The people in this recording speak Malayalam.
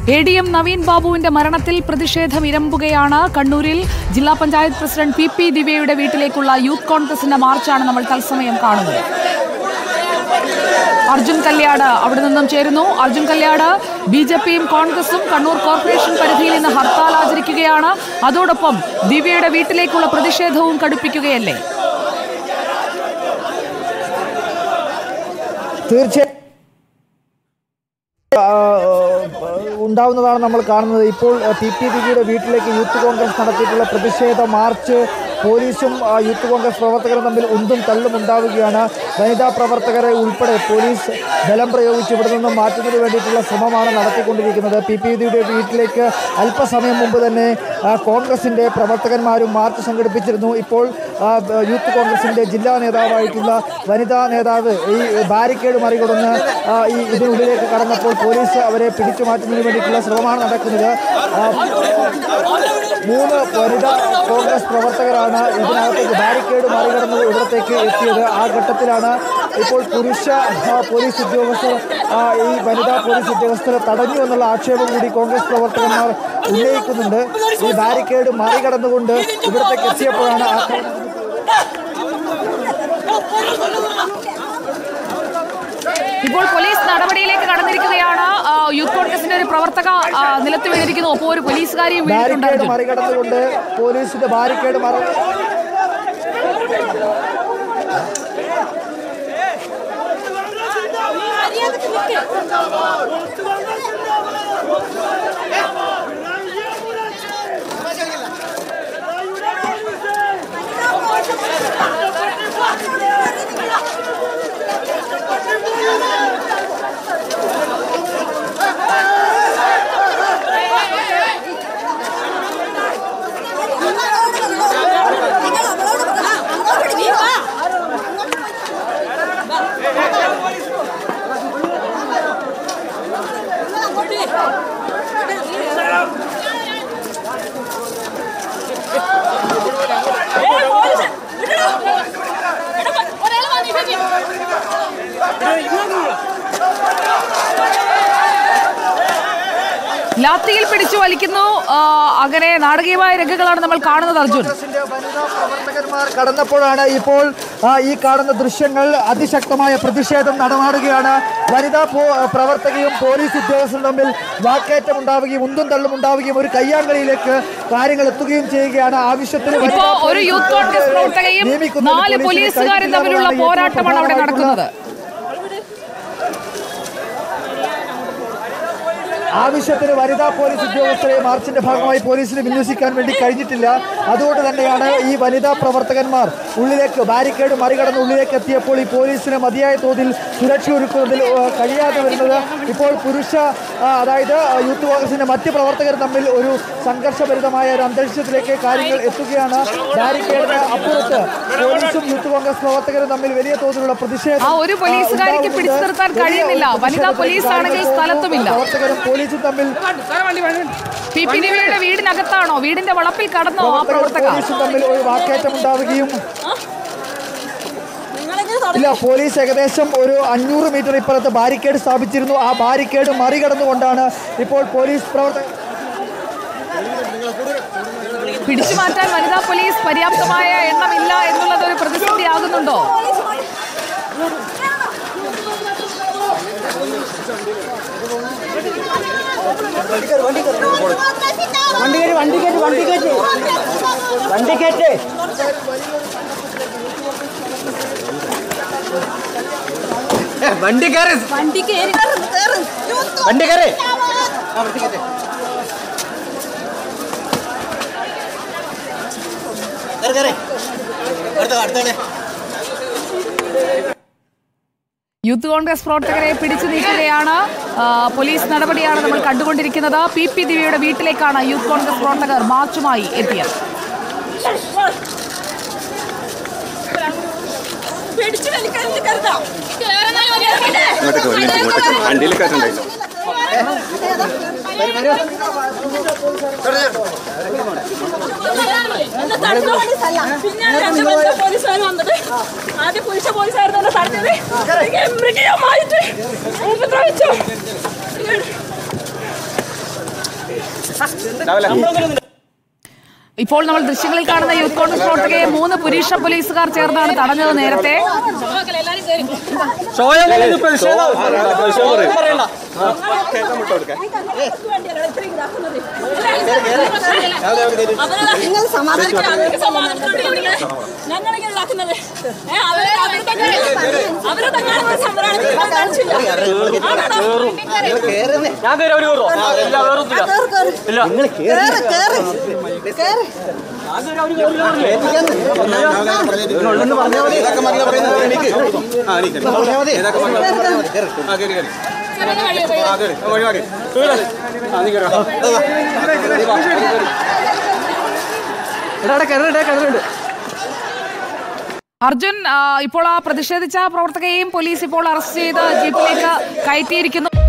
എ ഡി എം നവീൻ ബാബുവിന്റെ മരണത്തിൽ പ്രതിഷേധം ഇരമ്പുകയാണ് കണ്ണൂരിൽ ജില്ലാ പഞ്ചായത്ത് പ്രസിഡന്റ് പി പി ദിവ്യയുടെ വീട്ടിലേക്കുള്ള യൂത്ത് കോൺഗ്രസിന്റെ മാർച്ചാണ് നമ്മൾ തത്സമയം കാണുന്നത് അർജുൻ കല്യാട് അവിടെ നിന്നും ചേരുന്നു അർജുൻ കല്യാട് ബി ജെ പിയും കോൺഗ്രസും കണ്ണൂർ കോർപ്പറേഷൻ പരിധിയിൽ ഇന്ന് ഹർത്താൽ ആചരിക്കുകയാണ് അതോടൊപ്പം ദിവ്യയുടെ വീട്ടിലേക്കുള്ള പ്രതിഷേധവും കടുപ്പിക്കുകയല്ലേ തീർച്ചയായും ആ, ഉണ്ടാവുന്നതാണ് നമ്മൾ കാണുന്നത് ഇപ്പോൾ പി പി ദിവ്യയുടെ വീട്ടിലേക്ക് യൂത്ത് കോൺഗ്രസ് നടത്തിയിട്ടുള്ള പ്രതിഷേധ മാർച്ച് പോലീസും ആ, യൂത്ത് കോൺഗ്രസ് പ്രവർത്തകരും തമ്മിൽ ഉന്തും തള്ളും ഉണ്ടാവുകയാണ് വനിതാ പ്രവർത്തകരെ ഉൾപ്പെടെ പോലീസ് ബലം പ്രയോഗിച്ച് ഇവിടെ നിന്നും മാറ്റുന്നതിന് വേണ്ടിയിട്ടുള്ള ശ്രമമാണ് നടത്തിക്കൊണ്ടിരിക്കുന്നത് പി പി ദിവ്യയുടെ വീട്ടിലേക്ക് അല്പസമയം മുമ്പ് തന്നെ ആ, കോൺഗ്രസിൻ്റെ പ്രവർത്തകന്മാരും മാർച്ച് സംഘടിപ്പിച്ചിരുന്നു ഇപ്പോൾ ആ, യൂത്ത് കോൺഗ്രസിൻ്റെ ജില്ലാ നേതാവായിട്ടുള്ള വനിതാ നേതാവ് ഈ ബാരിക്കേഡ് മറികടന്ന് ആ, ഈ ഇതിനുള്ളിലേക്ക് കടന്നപ്പോൾ പോലീസ് അവരെ പിടിച്ചു മാറ്റുന്നതിന് വേണ്ടിയിട്ടുള്ള ശ്രമമാണ് നടക്കുന്നത് ആ, മൂന്ന് വനിതാ കോൺഗ്രസ് പ്രവർത്തകരാണ് ഇതിനകത്തേക്ക് ബാരിക്കേഡ് മറികടന്ന് ഇവിടത്തേക്ക് എത്തിയത് ആ ഘട്ടത്തിലാണ് ഇപ്പോൾ പുരുഷ ആ, പോലീസ് ഉദ്യോഗസ്ഥർ ആ, ഈ വനിതാ പോലീസ് ഉദ്യോഗസ്ഥരെ തടഞ്ഞു എന്നുള്ള ആക്ഷേപം കൂടി കോൺഗ്രസ് പ്രവർത്തകന്മാർ ഉന്നയിക്കുന്നുണ്ട് ഈ ബാരിക്കേഡ് മറികടന്നുകൊണ്ട് ഇവിടത്തേക്ക് എത്തിയപ്പോഴാണ് ആക്രമണം ഇപ്പോൾ പോലീസ് നടപടിയിലേക്ക് കടന്നിരിക്കുകയാണ് ആ, യൂത്ത് കോൺഗ്രസിന്റെ ഒരു പ്രവർത്തക ആ, നിലത്ത് വീണിരിക്കുന്നു ഒപ്പം ഒരു പോലീസുകാരിയും ബാരിക്കേഡ് വീണിട്ടുണ്ടായിരുന്നു മറികടന്നുകൊണ്ട് പോലീസിന്റെ ബാരിക്കേഡ് മറി ലാത്തിയിൽ പിടിച്ചു വലിക്കുന്നു ആ, അങ്ങനെ നാടകീയമായ രംഗങ്ങളാണ് നമ്മൾ കാണുന്നത് അർജുൻ കോൺഗ്രസിന്റെ വനിതാ പ്രവർത്തകന്മാർ കടന്നപ്പോഴാണ് ഇപ്പോൾ ആ, ഈ കാണുന്ന ദൃശ്യങ്ങൾ അതിശക്തമായ പ്രതിഷേധം നടമാടുകയാണ് വനിതാ പോ- പ്രവർത്തകയും പോലീസ് ഉദ്യോഗസ്ഥരും തമ്മിൽ വാക്കേറ്റം ഉണ്ടാവുകയും ഉന്തും തള്ളും ഉണ്ടാവുകയും ഒരു കയ്യാങ്കളിയിലേക്ക് കാര്യങ്ങൾ എത്തുകയും ചെയ്യുകയാണ് ആവശ്യത്തിന് ഇപ്പോ വനിതാ ഒരു പോലീസ് യൂത്ത് കോൺഗ്രസ് പ്രവർത്തകയും നിയമിക്കുന്നതിന് നാല് പോലീസിന് പോലീസുകാരും കഴിയില്ല തമ്മിലുള്ള എന്നുള്ളതാണ് ഏറ്റവും പോരാട്ടമാണ് അവിടെ പ്രധാനമായിട്ടുള്ള നടക്കുന്നത് ആവശ്യത്തിന് വനിതാ പോലീസ് ഉദ്യോഗസ്ഥരെ മാർച്ചിന്റെ ഭാഗമായി പോലീസിന് വിന്യസിക്കാൻ വേണ്ടി കഴിഞ്ഞിട്ടില്ല അതുകൊണ്ട് തന്നെയാണ് ഈ വനിതാ പ്രവർത്തകന്മാർ ഉള്ളിലേക്ക് ബാരിക്കേഡ് മറികടന്ന് ഉള്ളിലേക്ക് എത്തിയപ്പോൾ ഈ പോലീസിന് മതിയായ തോതിൽ സുരക്ഷ ഒരുക്കുന്നതിൽ ആ, കഴിയാതെ വരുന്നത് ഇപ്പോൾ പുരുഷ ആ, അതായത് ആ, യൂത്ത് കോൺഗ്രസിന്റെ മറ്റ് പ്രവർത്തകർ തമ്മിൽ ഒരു സംഘർഷഭരിതമായ ഒരു അന്തരീക്ഷത്തിലേക്ക് കാര്യങ്ങൾ എത്തുകയാണ് ബാരിക്കേഡിന് അപ്പുറത്ത് പോലീസും യൂത്ത് കോൺഗ്രസ് പ്രവർത്തകരും തമ്മിൽ വലിയ തോതിലുള്ള പ്രതിഷേധം ആ ഒരു പോലീസുകാരിക്ക് ഉണ്ടാകുന്നുണ്ട്. പിടിച്ചു നിർത്താൻ വലിയ ഒരു കഴിയുന്നില്ല. വനിതാ പ്രതിഷേധത്തിലേക്ക് പോലീസാണെങ്കിൽ കാര്യങ്ങൾ സ്ഥലത്തുമില്ല. പ്രവർത്തകരും പോലീസും തമ്മിൽ പി പി ദിവ്യയുടെ വീടിനകത്താണോ വീടിന്റെ വളപ്പിൽ കടന്നോ ആ പ്രവർത്തകർ പ്രവർത്തക പോലീസും തമ്മിൽ ഒരു വാക്കേറ്റം ഉണ്ടാവുകയും ഇല്ല പോലീസ് ഏകദേശം ഒരു അഞ്ഞൂറ് മീറ്റർ ഇപ്പുറത്ത് ബാരിക്കേഡ് സ്ഥാപിച്ചിരുന്നു ആ ബാരിക്കേഡ് മറികടന്നുകൊണ്ടാണ് ഇപ്പോൾ പോലീസ് പ്രവർത്തകർ പിടിച്ചു മാറ്റാൻ വനിതാ പോലീസ് പര്യാപ്തമായ എണ്ണമില്ല എന്നുള്ളത് ഒരു പ്രതിസന്ധി ആകുന്നുണ്ടോ വണ്ടി കയറ്റി വണ്ടി കയറ്റി വണ്ടി കയറ്റി വണ്ടി കയറ്റി വണ്ടി കയറി വണ്ടി കയറി വണ്ടി കയറി യൂത്ത് കോൺഗ്രസ് പ്രവർത്തകരെ പിടിച്ചു നീക്കുകയാണ് ആ, പോലീസ് നടപടിയാണ് നമ്മൾ കണ്ടുകൊണ്ടിരിക്കുന്നത് പി പി ദിവ്യയുടെ വീട്ടിലേക്കാണ് യൂത്ത് കോൺഗ്രസ് പ്രവർത്തകർ മാർച്ചുമായി എത്തിയത് പിടിച്ചു വലിക്കാൻ കരുതാം ഇങ്ങോട്ടേക്ക് ഒരു മിനിറ്റ് ഇങ്ങോട്ടേക്ക് വണ്ടിയിൽ കയറ്റണ്ടായില്ലോ പിന്നെ രണ്ട് മനുഷ്യ പോലീസുകാർ വന്നത് ആദ്യം പുരുഷ പോലീസുകാർ തന്നെ തടഞ്ഞത് മൃഗീയമായിട്ട് ഉപദ്രവിച്ചു ഇപ്പോൾ നമ്മൾ ദൃശ്യങ്ങളിൽ കാണുന്ന യൂത്ത് കോൺഗ്രസ് പ്രവർത്തകയെ മൂന്ന് പുരുഷ പോലീസുകാർ ചേർന്നാണ് തടഞ്ഞത് നേരത്തെ എല്ലാരും കയറി നിങ്ങൾ സമാധാനത്തോടെ ഞങ്ങളിങ്ങനെ ഇതാക്കുന്നത് ഏ, അവരെ അവരെ തന്നെ അവരെ തന്നെയാണ് സംവരണത്തിൽ കാണിച്ചില്ല ഞാൻ കയറി അവര് കയറുമോ ഇല്ല കയറത്തില്ല ഇല്ല എടാ കയറുന്നുണ്ട് കയറുന്നുണ്ട് അർജുൻ ആ, ഇപ്പോൾ ആ പ്രതിഷേധിച്ച പ്രവർത്തകയെയും പോലീസ് ഇപ്പോൾ അറസ്റ്റ് ചെയ്ത് ജീപ്പിലേക്ക് കയറ്റിയിരിക്കുന്നു